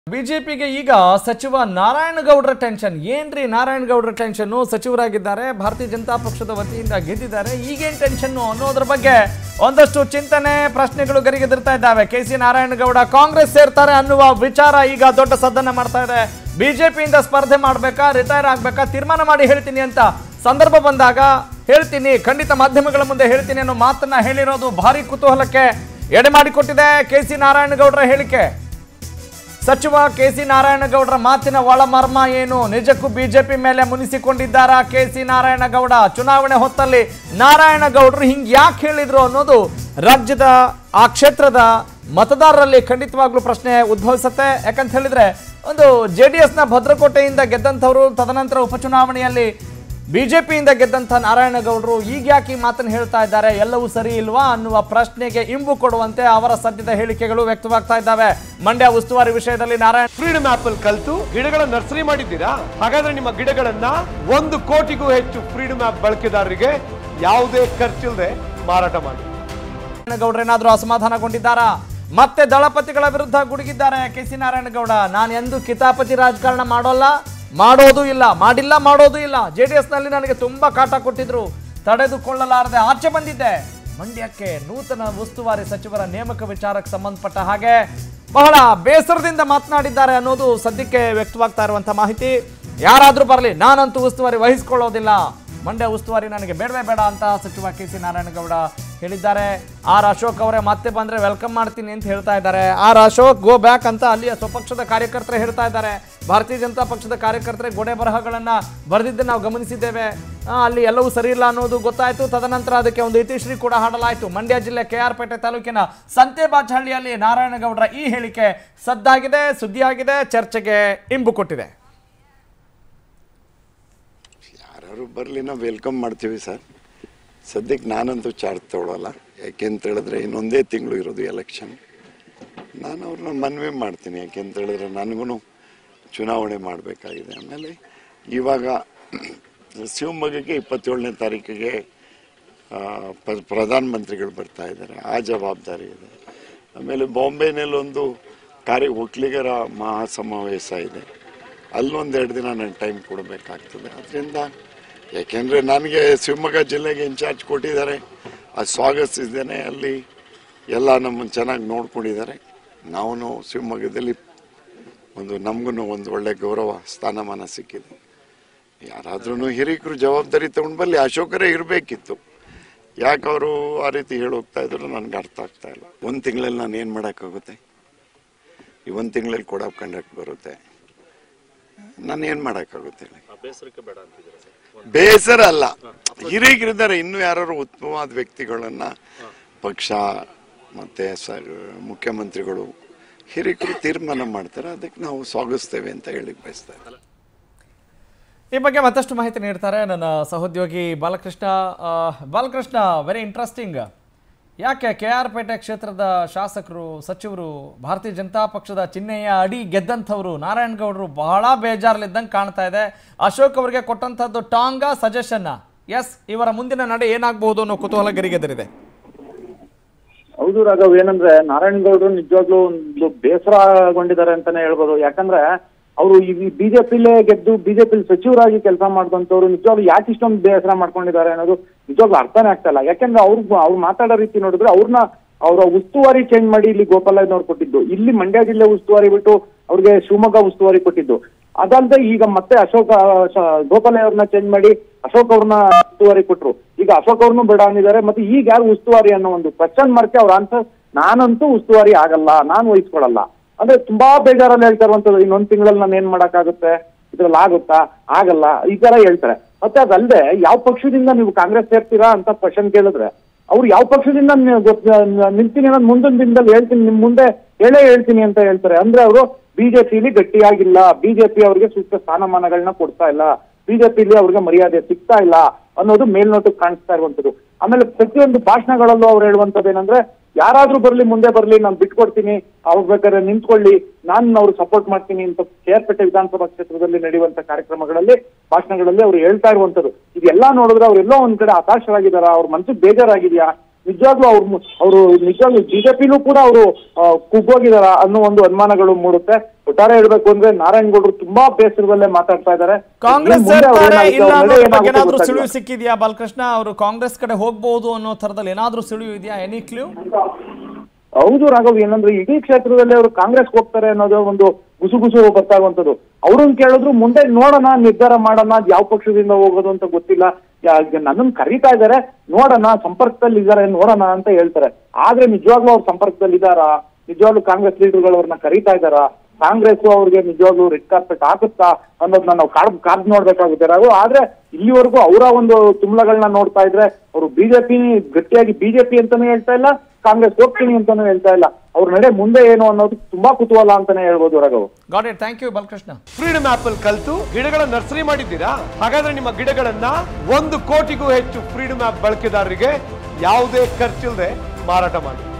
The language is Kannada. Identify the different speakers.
Speaker 1: ಬಿಜೆಪಿಗೆ ಈಗ ಸಚಿವ ನಾರಾಯಣಗೌಡರ ಟೆನ್ಷನ್ ಏನ್ರಿ ನಾರಾಯಣಗೌಡರ ಟೆನ್ಷನ್ ಸಚಿವರಾಗಿದ್ದಾರೆ ಭಾರತೀಯ ಜನತಾ ಪಕ್ಷದ ವತಿಯಿಂದ ಗೆದ್ದಿದ್ದಾರೆ ಈಗೇನ್ ಟೆನ್ಷನ್ ಅನ್ನೋದ್ರ ಬಗ್ಗೆ ಒಂದಷ್ಟು ಚಿಂತನೆ ಪ್ರಶ್ನೆಗಳು ಗರಿಗೆದಿರ್ತಾ ಇದ್ದಾವೆ ಕೆ ಸಿ ನಾರಾಯಣಗೌಡ ಕಾಂಗ್ರೆಸ್ ಸೇರ್ತಾರೆ ಅನ್ನುವ ವಿಚಾರ ಈಗ ದೊಡ್ಡ ಸದ್ದನ್ನ ಮಾಡ್ತಾ ಇದೆ ಬಿಜೆಪಿಯಿಂದ ಸ್ಪರ್ಧೆ ಮಾಡ್ಬೇಕಾ ರಿಟೈರ್ ಆಗ್ಬೇಕಾ ತೀರ್ಮಾನ ಮಾಡಿ ಹೇಳ್ತೀನಿ ಅಂತ ಸಂದರ್ಭ ಬಂದಾಗ ಹೇಳ್ತೀನಿ ಖಂಡಿತ ಮಾಧ್ಯಮಗಳ ಮುಂದೆ ಹೇಳ್ತೀನಿ ಅನ್ನೋ ಮಾತನ್ನ ಹೇಳಿರೋದು ಭಾರಿ ಕುತೂಹಲಕ್ಕೆ ಎಡೆ ಮಾಡಿಕೊಟ್ಟಿದೆ ಕೆ ಸಿ ನಾರಾಯಣಗೌಡರ ಹೇಳಿಕೆ ಸಚಿವ ಕೆ ಸಿ ನಾರಾಯಣಗೌಡರ ಮಾತಿನ ಒಳಮರ್ಮ ಏನು ನಿಜಕ್ಕೂ ಬಿಜೆಪಿ ಮೇಲೆ ಮುನಿಸಿಕೊಂಡಿದ್ದಾರಾ ಕೆ ಸಿ ನಾರಾಯಣಗೌಡ ಚುನಾವಣೆ ಹೊತ್ತಲ್ಲಿ ನಾರಾಯಣಗೌಡರು ಹಿಂಗ್ ಯಾಕೆ ಹೇಳಿದ್ರು ಅನ್ನೋದು ರಾಜ್ಯದ ಆ ಕ್ಷೇತ್ರದ ಮತದಾರರಲ್ಲಿ ಖಂಡಿತವಾಗ್ಲೂ ಪ್ರಶ್ನೆ ಉದ್ಭವಿಸುತ್ತೆ ಯಾಕಂತ ಹೇಳಿದ್ರೆ ಒಂದು ಜೆ ಡಿ ಎಸ್ನ ಭದ್ರಕೋಟೆಯಿಂದ ಗೆದ್ದಂಥವ್ರು ತದನಂತರ ಉಪಚುನಾವಣೆಯಲ್ಲಿ ಬಿಜೆಪಿಯಿಂದ ಗೆದ್ದಂಥ ನಾರಾಯಣಗೌಡರು ಈಗ ಯಾಕೆ ಈ ಮಾತನ್ನು ಹೇಳ್ತಾ ಇದ್ದಾರೆ ಎಲ್ಲವೂ ಸರಿ ಇಲ್ವಾ ಅನ್ನುವ ಪ್ರಶ್ನೆಗೆ ಇಂಬು ಕೊಡುವಂತೆ ಅವರ ಸದ್ಯದ ಹೇಳಿಕೆಗಳು ವ್ಯಕ್ತವಾಗ್ತಾ ಇದ್ದಾವೆ ಮಂಡ್ಯ ಉಸ್ತುವಾರಿ ವಿಷಯದಲ್ಲಿ ನಾರಾಯಣ
Speaker 2: ಫ್ರೀಡಮ್ ಆಪ್ ಅಲ್ಲಿ ಕಲ್ತು ಗಿಡಗಳ ನರ್ಸರಿ ಮಾಡಿದ್ದೀರಾ ಹಾಗಾದ್ರೆ ನಿಮ್ಮ ಗಿಡಗಳನ್ನ ಒಂದು ಕೋಟಿಗೂ ಹೆಚ್ಚು ಫ್ರೀಡಮ್ ಆಪ್ ಬಳಕೆದಾರರಿಗೆ ಯಾವುದೇ ಖರ್ಚಿಲ್ಲದೆ ಮಾರಾಟ ಮಾಡಿ
Speaker 1: ನಾರಾಯಣಗೌಡರೇನಾದ್ರೂ ಅಸಮಾಧಾನಗೊಂಡಿದ್ದಾರಾ ಮತ್ತೆ ದಳಪತಿಗಳ ವಿರುದ್ಧ ಗುಡುಗಿದ್ದಾರೆ ಕೆ ಸಿ ನಾರಾಯಣಗೌಡ ನಾನು ಎಂದು ಕಿತಾಪತಿ ರಾಜಕಾರಣ ಮಾಡೋಲ್ಲ ಮಾಡೋದು ಇಲ್ಲ ಮಾಡಿಲ್ಲ ಮಾಡೋದು ಇಲ್ಲ ಜೆ ಡಿ ಎಸ್ನಲ್ಲಿ ನನಗೆ ತುಂಬಾ ಕಾಟ ಕೊಟ್ಟಿದ್ರು ತಡೆದುಕೊಳ್ಳಲಾರದೆ ಆಚೆ ಬಂದಿದ್ದೆ ಮಂಡ್ಯಕ್ಕೆ ನೂತನ ಉಸ್ತುವಾರಿ ಸಚಿವರ ನೇಮಕ ವಿಚಾರಕ್ಕೆ ಸಂಬಂಧಪಟ್ಟ ಹಾಗೆ ಬಹಳ ಬೇಸರದಿಂದ ಮಾತನಾಡಿದ್ದಾರೆ ಅನ್ನೋದು ಸದ್ಯಕ್ಕೆ ವ್ಯಕ್ತವಾಗ್ತಾ ಇರುವಂತ ಮಾಹಿತಿ ಯಾರಾದ್ರೂ ಬರಲಿ ನಾನಂತೂ ಉಸ್ತುವಾರಿ ವಹಿಸಿಕೊಳ್ಳೋದಿಲ್ಲ ಮಂಡ್ಯ ಉಸ್ತುವಾರಿ ನನಗೆ ಬೇಡವೇ ಬೇಡ ಅಂತ ಸಚಿವ ಕೆ ಸಿ ನಾರಾಯಣಗೌಡ ಹೇಳಿದ್ದಾರೆ ಆರ್ ಅಶೋಕ್ ಅವರೇ ಮತ್ತೆ ಬಂದ್ರೆ ವೆಲ್ಕಮ್ ಮಾಡ್ತೀನಿ ಅಂತ ಹೇಳ್ತಾ ಇದ್ದಾರೆ ಆರ್ ಅಶೋಕ್ ಗೋ ಬ್ಯಾಕ್ ಅಂತ ಅಲ್ಲಿಯ ಸ್ವಪಕ್ಷದ ಕಾರ್ಯಕರ್ತರು ಹೇಳ್ತಾ ಇದ್ದಾರೆ ಭಾರತೀಯ ಜನತಾ ಪಕ್ಷದ ಕಾರ್ಯಕರ್ತರೆ ಗೋಡೆ ಬರಹಗಳನ್ನ ಬರೆದಿದ್ದು ನಾವು ಗಮನಿಸಿದ್ದೇವೆ ಆ, ಅಲ್ಲಿ ಎಲ್ಲವೂ ಸರಿ ಇಲ್ಲ ಅನ್ನೋದು ಗೊತ್ತಾಯ್ತು ತದನಂತರ ಅದಕ್ಕೆ ಒಂದು ಇತಿಶ್ರೀ ಕೂಡ ಹಾಡಲಾಯಿತು ಮಂಡ್ಯ ಜಿಲ್ಲೆ ಕೆ ಆರ್ ಪೇಟೆ ತಾಲೂಕಿನ ಸಂತೆಬಾಚಹಳ್ಳಿಯಲ್ಲಿ ನಾರಾಯಣಗೌಡರ ಈ ಹೇಳಿಕೆ ಸದ್ದಾಗಿದೆ ಸುದ್ದಿಯಾಗಿದೆ ಚರ್ಚೆಗೆ ಇಂಬು ಕೊಟ್ಟಿದೆ
Speaker 3: ಯಾರು ಬರಲಿ ನಾವು ವೆಲ್ಕಮ್ ಮಾಡ್ತೀವಿ ಸರ್ ಸದ್ಯಕ್ಕೆ ನಾನಂತೂ ಚಾರ್ಜ್ ತೊಗೊಳಲ್ಲ ಯಾಕೆಂತ ಹೇಳಿದ್ರೆ ಇನ್ನೊಂದೇ ತಿಂಗಳು ಇರೋದು ಎಲೆಕ್ಷನ್ ನಾನು ಅವ್ರನ್ನ ಮನವಿ ಮಾಡ್ತೀನಿ ಯಾಕೆಂತ ಹೇಳಿದ್ರೆ ನನಗೂ ಚುನಾವಣೆ ಮಾಡಬೇಕಾಗಿದೆ ಆಮೇಲೆ ಇವಾಗ ಶಿವಮೊಗ್ಗಕ್ಕೆ ಇಪ್ಪತ್ತೇಳನೇ ತಾರೀಕಿಗೆ ಆ, ಪ್ರ- ಪ್ರಧಾನಮಂತ್ರಿಗಳು ಬರ್ತಾ ಇದ್ದಾರೆ ಆ ಜವಾಬ್ದಾರಿ ಇದೆ ಆಮೇಲೆ ಬಾಂಬೆನಲ್ಲೊಂದು ಕಾರ್ಯ ಒಕ್ಕಲಿಗರ ಮಹಾಸಮಾವೇಶ ಇದೆ ಅಲ್ಲೊಂದೆರಡು ದಿನ ನಾನು ಟೈಮ್ ಕೊಡಬೇಕಾಗ್ತದೆ ಅದರಿಂದ ಯಾಕೆಂದರೆ ನನಗೆ ಶಿವಮೊಗ್ಗ ಜಿಲ್ಲೆಗೆ ಇನ್ಚಾರ್ಜ್ ಕೊಟ್ಟಿದ್ದಾರೆ ಅದು ಸ್ವಾಗತಿಸಿದ್ದೇನೆ ಅಲ್ಲಿ ಎಲ್ಲ ನಮ್ಮನ್ನು ಚೆನ್ನಾಗಿ ನೋಡ್ಕೊಂಡಿದ್ದಾರೆ ನಾವು ಶಿವಮೊಗ್ಗದಲ್ಲಿ ಒಂದು ನಮಗೂ ಒಂದು ಒಳ್ಳೆ ಗೌರವ ಸ್ಥಾನಮಾನ ಸಿಕ್ಕಿದೆ ಯಾರಾದ್ರೂ ಹಿರಿಕರು ಜವಾಬ್ದಾರಿ ತಗೊಂಡು ಬರಲಿ ಅಶೋಕರೇ ಇರಬೇಕಿತ್ತು ಯಾಕೆ ಅವರು ಆ ರೀತಿ ಹೇಳಿ ಹೋಗ್ತಾ ಇದ್ರು ನನಗೆ ಅರ್ಥ ಆಗ್ತಾ ಇಲ್ಲ ಒಂದು ತಿಂಗಳಲ್ಲಿ ನಾನು ಏನು ಮಾಡೋಕ್ಕಾಗುತ್ತೆ ಈ ಒಂದು ತಿಂಗಳಲ್ಲಿ ಕೂಡ ಕಂಡಕ್ಟ್ ಬರುತ್ತೆ ನಾನು ಏನು ಮಾಡೋಕ್ಕಾಗುತ್ತೆ ಹೇಳಿ ಬೇಸರ ಅಲ್ಲ ಹಿರಿಯರಿದ್ದಾರೆ ಇನ್ನೂ ಯಾರು ಉತ್ತಮವಾದ ವ್ಯಕ್ತಿಗಳನ್ನ ಪಕ್ಷ ಮತ್ತೆ ಸ ಮುಖ್ಯಮಂತ್ರಿಗಳು ಹಿರಿಕರು ತೀರ್ಮಾನ ಮಾಡ್ತಾರೆ ಅದಕ್ಕೆ ನಾವು ಸ್ವಾಗತಿಸ್ತೇವೆ ಅಂತ ಹೇಳಿ ಬಯಸ್ತಾ ಇದ್ದೀನಿ.
Speaker 1: ಈ ಬಗ್ಗೆ ಮತ್ತಷ್ಟು ಮಾಹಿತಿ ನೀಡ್ತಾರೆ ನನ್ನ ಸಹೋದ್ಯೋಗಿ ಬಾಲಕೃಷ್ಣ ಆ, ಬಾಲಕೃಷ್ಣ ವೆರಿ ಇಂಟ್ರೆಸ್ಟಿಂಗ್ ಯಾಕೆ ಕೆ ಆರ್ ಪೇಟೆ ಕ್ಷೇತ್ರದ ಶಾಸಕರು ಸಚಿವರು ಭಾರತೀಯ ಜನತಾ ಪಕ್ಷದ ಚಿಹ್ನೆಯ ಅಡಿ ಗೆದ್ದಂಥವ್ರು ನಾರಾಯಣಗೌಡರು ಬಹಳ ಬೇಜಾರಲ್ಲಿದ್ದಂಗೆ ಕಾಣ್ತಾ ಇದೆ ಅಶೋಕ್ ಅವರಿಗೆ ಕೊಟ್ಟಂಥದ್ದು ಟಾಂಗ ಸಜೆಷನ್ನ ಎಸ್ ಇವರ ಮುಂದಿನ ನಡೆ ಏನಾಗಬಹುದು ಅನ್ನೋ ಕುತೂಹಲ ಗರಿಗೆದರಿದೆ
Speaker 4: ಹೌದು ರಾಘವ್ ಏನಂದ್ರೆ ನಾರಾಯಣಗೌಡರು ನಿಜವಾಗ್ಲೂ ಒಂದು ಬೇಸರಗೊಂಡಿದ್ದಾರೆ ಅಂತಾನೆ ಹೇಳ್ಬೋದು ಯಾಕಂದ್ರೆ ಅವರು ಈ ಬಿಜೆಪಿಲೇ ಗೆದ್ದು ಬಿಜೆಪಿ ಸಚಿವರಾಗಿ ಕೆಲಸ ಮಾಡಿದಂತವ್ರು ನಿಜವಾಗ್ಲೂ ಯಾಕೆ ಇಷ್ಟೊಂದು ಬೇಸರ ಮಾಡ್ಕೊಂಡಿದ್ದಾರೆ ಅನ್ನೋದು ನಿಜವಾಗ್ಲೂ ಅರ್ಥನೇ ಆಗ್ತಾ ಇಲ್ಲ ಯಾಕಂದ್ರೆ ಅವ್ರು ಅವ್ರು ಮಾತಾಡೋ ರೀತಿ ನೋಡಿದ್ರೆ ಅವ್ರನ್ನ ಅವರ ಉಸ್ತುವಾರಿ ಚೇಂಜ್ ಮಾಡಿ ಇಲ್ಲಿ ಗೋಪಾಲಯ್ಯನವ್ರು ಕೊಟ್ಟಿದ್ದು ಇಲ್ಲಿ ಮಂಡ್ಯ ಜಿಲ್ಲೆ ಉಸ್ತುವಾರಿ ಬಿಟ್ಟು ಅವ್ರಿಗೆ ಶಿವಮೊಗ್ಗ ಉಸ್ತುವಾರಿ ಕೊಟ್ಟಿದ್ದು ಅದಲ್ಲದೆ ಈಗ ಮತ್ತೆ ಅಶೋಕ ಶ- ಗೋಪಾಲಯ್ಯ ಅವ್ರನ್ನ ಚೇಂಜ್ ಮಾಡಿ ಅಶೋಕ್ ಅವ್ರನ್ನ ಉಸ್ತುವಾರಿ ಕೊಟ್ರು ಈಗ ಅಶೋಕ್ ಅವ್ರನ್ನು ಬೇಡ ಅಂದಿದ್ದಾರೆ ಮತ್ತೆ ಈಗ ಯಾರು ಉಸ್ತುವಾರಿ ಅನ್ನೋ ಒಂದು ಕ್ವಶನ್ ಮಾರ್ಕೆ ಅವ್ರ ಆನ್ಸರ್ ನಾನಂತೂ ಉಸ್ತುವಾರಿ ಆಗಲ್ಲ ನಾನು ವಹಿಸ್ಕೊಳಲ್ಲ ಅಂದ್ರೆ ತುಂಬಾ ಬೇಜಾರಲ್ಲಿ ಹೇಳ್ತಾ ಇರುವಂತದ್ದು ಇನ್ನೊಂದ್ ತಿಂಗಳಲ್ಲಿ ನಾನು ಏನ್ ಮಾಡಕ್ಕಾಗುತ್ತೆ ಇದ್ರಲ್ಲಿ ಆಗುತ್ತಾ ಆಗಲ್ಲ ಈ ತರ ಹೇಳ್ತಾರೆ ಮತ್ತೆ ಅದಲ್ಲದೆ ಯಾವ ಪಕ್ಷದಿಂದ ನೀವು ಕಾಂಗ್ರೆಸ್ ಸೇರ್ತೀರಾ ಅಂತ ಕ್ವಶನ್ ಕೇಳಿದ್ರೆ ಅವ್ರು ಯಾವ ಪಕ್ಷದಿಂದ ನೀವು ಗೊತ್- ನಿಲ್ತೀನಿ ಅನ್ನೋದು ಮುಂದಿನ ದಿನದಲ್ಲಿ ಹೇಳ್ತೀನಿ ನಿಮ್ ಮುಂದೆ ಹೇಳೇ ಹೇಳ್ತೀನಿ ಅಂತ ಹೇಳ್ತಾರೆ ಅಂದ್ರೆ ಅವರು ಬಿಜೆಪಿಲಿ ಗಟ್ಟಿಯಾಗಿಲ್ಲ ಬಿಜೆಪಿ ಅವರಿಗೆ ಸೂಕ್ತ ಸ್ಥಾನಮಾನಗಳನ್ನ ಕೊಡ್ತಾ ಇಲ್ಲ ಬಿಜೆಪಿಲಿ ಅವ್ರಿಗೆ ಮರ್ಯಾದೆ ಸಿಗ್ತಾ ಇಲ್ಲ ಅನ್ನೋದು ಮೇಲ್ನೋಟಕ್ಕೆ ಕಾಣಿಸ್ತಾ ಇರುವಂತದ್ದು ಆಮೇಲೆ ಪ್ರತಿಯೊಂದು ಭಾಷಣಗಳಲ್ಲೂ ಅವ್ರು ಹೇಳುವಂತದ್ದು ಏನಂದ್ರೆ ಯಾರಾದ್ರೂ ಬರ್ಲಿ ಮುಂದೆ ಬರ್ಲಿ ನಾನು ಬಿಟ್ಕೊಡ್ತೀನಿ ಅವ್ರು ಬೇಕಾದ್ರೆ ನಿಂತ್ಕೊಳ್ಳಿ ನಾನು ಅವ್ರು ಸಪೋರ್ಟ್ ಮಾಡ್ತೀನಿ ಅಂತ ಕೇರ್ಪೇಟೆ ವಿಧಾನಸಭಾ ಕ್ಷೇತ್ರದಲ್ಲಿ ನಡೆಯುವಂತ ಕಾರ್ಯಕ್ರಮಗಳಲ್ಲಿ ಭಾಷಣಗಳಲ್ಲಿ ಅವ್ರು ಹೇಳ್ತಾ ಇರುವಂತದ್ದು ಇದೆಲ್ಲ ನೋಡಿದ್ರೆ ಅವ್ರು ಎಲ್ಲೋ ಒಂದ್ ಕಡೆ ಹತಾಶರಾಗಿದಾರ ಅವ್ರ ಮನ್ಸಿಗೆ ಬೇಜಾರಾಗಿದ್ಯಾ ನಿಜವಾಗ್ಲೂ ಅವ್ರು ಅವರು ನಿಜವಾಗ್ಲೂ ಬಿಜೆಪಿಲೂ ಕೂಡ ಅವರು ಕುಗ್ಗೋಗಿದಾರ ಅನ್ನೋ ಒಂದು ಅನುಮಾನಗಳು ಮೂಡುತ್ತೆ ಒಟ್ಟಾರೆ ಹೇಳ್ಬೇಕು ಅಂದ್ರೆ ನಾರಾಯಣಗೌಡರು ತುಂಬಾ ಬೇಸರದಲ್ಲೇ ಮಾತಾಡ್ತಾ ಇದ್ದಾರೆ
Speaker 1: ಕಾಂಗ್ರೆಸ್
Speaker 4: ಇನ್ನು ಮುಂದೆ ಅವ್ರು
Speaker 1: ಸೇರ್ತಾರೆ
Speaker 4: ಏನಾಗುತ್ತೆ,
Speaker 1: ಇಲ್ಲ
Speaker 4: ಅವ್ರ
Speaker 1: ಅನ್ನೋದ್ರ
Speaker 4: ನಡೆ
Speaker 1: ಬಗ್ಗೆ
Speaker 4: ಏನಾಗುತ್ತೆ
Speaker 1: ಏನಾದ್ರೂ
Speaker 4: ಗೊತ್ತಾಗಿಲ್ಲ.
Speaker 1: ಸುಳಿವು ಸಿಕ್ಕಿದ್ಯಾ ಬಾಲಕೃಷ್ಣ ಅವರು ಕಾಂಗ್ರೆಸ್ ಕಡೆ ಹೋಗ್ಬಹುದು ಅನ್ನೋ ಥರದಲ್ಲಿ ಏನಾದ್ರೂ ಸುಳಿವು ಇದೆಯಾ ಎನಿ ಕ್ಲೂ
Speaker 4: ಹೌದು ರಾಘವ್ ಏನಂದ್ರೆ ಇಡೀ ಕ್ಷೇತ್ರದಲ್ಲಿ ಅವರು ಕಾಂಗ್ರೆಸ್ ಹೋಗ್ತಾರೆ ಅನ್ನೋದು ಒಂದು ಗುಸುಗುಸು ಗೊತ್ತಾಗುವಂತದ್ದು ಅವ್ರನ್ನ ಕೇಳಿದ್ರು ಮುಂದೆ ನೋಡೋಣ ನಿರ್ಧಾರ ಮಾಡೋಣ ಅದ್ ಯಾವ ಪಕ್ಷದಿಂದ ಹೋಗೋದು ಅಂತ ಗೊತ್ತಿಲ್ಲ ನನ್ನನ್ನು ಕರೀತಾ ಇದಾರೆ ನೋಡೋಣ ಸಂಪರ್ಕದಲ್ಲಿ ಇದಾರೆ ನೋಡೋಣ ಅಂತ ಹೇಳ್ತಾರೆ ಆದ್ರೆ ನಿಜವಾಗ್ಲೂ ಅವ್ರ ಸಂಪರ್ಕದಲ್ಲಿ ಇದಾರಾ ನಿಜವಾಗ್ಲೂ ಕಾಂಗ್ರೆಸ್ ಲೀಡರ್ಗಳು ಅವ್ರನ್ನ ಕರೀತಾ ಇದಾರಾ ಕಾಂಗ್ರೆಸ್ ಅವ್ರಿಗೆ ನಿಜವಾಗ್ಲೂ ರೆಡ್ ಕಾರ್ಪೆಟ್ ಹಾಕುತ್ತಾ ಅನ್ನೋದನ್ನ ನಾವು ಕಾಡ್ ಕಾದ್ ನೋಡ್ಬೇಕಾಗುತ್ತೆ ರಾಘು ಆದ್ರೆ ಇಲ್ಲಿವರೆಗೂ ಅವರ ಒಂದು ತುಮ್ಲಗಳನ್ನ ನೋಡ್ತಾ ಇದ್ರೆ ಅವರು ಬಿಜೆಪಿ ಗಟ್ಟಿಯಾಗಿ ಬಿಜೆಪಿ ಅಂತಾನೂ ಹೇಳ್ತಾ ಇಲ್ಲ ಕಾಂಗ್ರೆಸ್ ಹೋಗ್ತೀನಿ ಅಂತಾನೂ ಹೇಳ್ತಾ ಇಲ್ಲ ಅವ್ರ ನಡೆ ಮುಂದೆ ಏನು ಅನ್ನೋದು ತುಂಬಾ ಕುತೂಹಲ ಅಂತಾನೆ ಹೇಳ್ಬೋದು Raghav
Speaker 1: got it thank you Balakrishna
Speaker 2: freedom app ಅಲ್ಲಿ ಕಲ್ತು ಗಿಡಗಳ ನರ್ಸರಿ ಮಾಡಿದ್ದೀರಾ ಹಾಗಾದ್ರೆ ನಿಮ್ಮ ಗಿಡಗಳನ್ನ ಒಂದು ಕೋಟಿಗೂ ಹೆಚ್ಚು ಫ್ರೀಡಮ್ ಆಪ್ ಬಳಕೆದಾರರಿಗೆ ಯಾವುದೇ ಖರ್ಚಿಲ್ಲದೆ ಮಾರಾಟ ಮಾಡಿ